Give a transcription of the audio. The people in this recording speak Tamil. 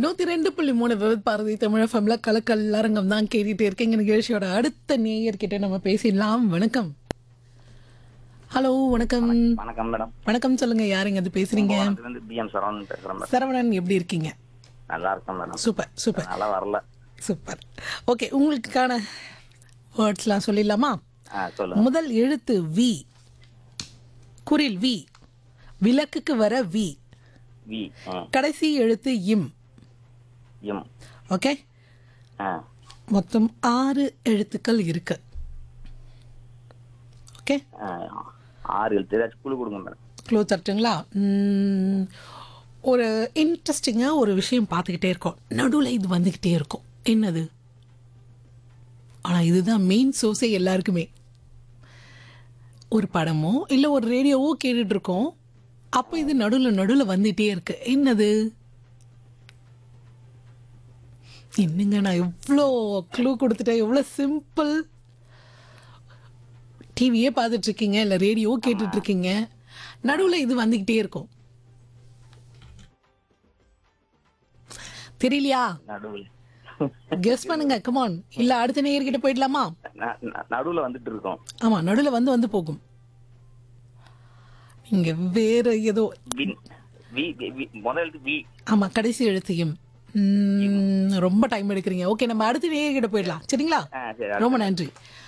நூத்தி ரெண்டு புள்ளி மூணு விவத் பாரதி தமிழ் ஃபம்ல கலக்கல் அரங்கம் தான் கேட்டுட்டு இருக்கீங்க நிகழ்ச்சியோட அடுத்த நேயர்கிட்ட நம்ம பேசிடலாம் வணக்கம் ஹலோ வணக்கம் வணக்கம் மேடம் வணக்கம் சொல்லுங்க யாருங்க அது பேசுறீங்க இருந்து பிஎம் சரவணன் பேசுறேன் மேடம் சரவணன் எப்படி இருக்கீங்க நல்லா இருக்கேன் மேடம் சூப்பர் சூப்பர் நல்லா வரல சூப்பர் ஓகே உங்களுக்கான வேர்ட்ஸ்லாம் சொல்லிடலாமா ஆ சொல்லுங்க முதல் எழுத்து வி குரில் வி விளக்குக்கு வர வி வி ம் கடைசி எழுத்து இம் எம் ஓகே ஆ மொத்தம் ஆறு எழுத்துக்கள் இருக்கு ஓகே ஆ, ஆறு எழுத்து ஏதாச்சும் குழு கொடுங்க மேடம் க்ளோ தட்டுங்களா ம், ஒரு இன்ட்ரெஸ்டிங்காக ஒரு விஷயம் பார்த்துக்கிட்டே இருக்கோம் நடுவில் இது வந்துக்கிட்டே இருக்கும் என்னது ஆனால் இதுதான் மெயின் சோர்ஸே எல்லாருக்குமே ஒரு படமோ இல்லை ஒரு ரேடியோவோ கேட்டுட்டு இருக்கோம் அப்போ இது நடுவில் நடுவில் வந்துட்டே இருக்கு என்னது என்னங்க நான் எவ்வளோ க்ளூ கொடுத்துட்டேன் எவ்வளோ சிம்பிள் டிவியே பார்த்துட்டு இருக்கீங்க இல்லை ரேடியோ கேட்டுட்டு இருக்கீங்க நடுவில் இது வந்துக்கிட்டே இருக்கும் தெரியலையா நடுவில் கெஸ் பண்ணுங்க கமான் இல்ல அடுத்த நேயர்கிட்ட போயிடலாமா ந- ந- நடுவுல வந்துட்டு இருக்கோம் ஆமா நடுவில் வந்து வந்து போகும் நீங்க வேற ஏதோ வின் வி வி- வி முதல் எழுத்து வி ஆமா கடைசி எழுத்தையும் ம், ரொம்ப டைம் எடுக்கிறீங்க ஓகே நம்ம அடுத்த நேயர்கிட்ட போயிடலாம் சரிங்களா ஆ சரி ரொம்ப நன்றி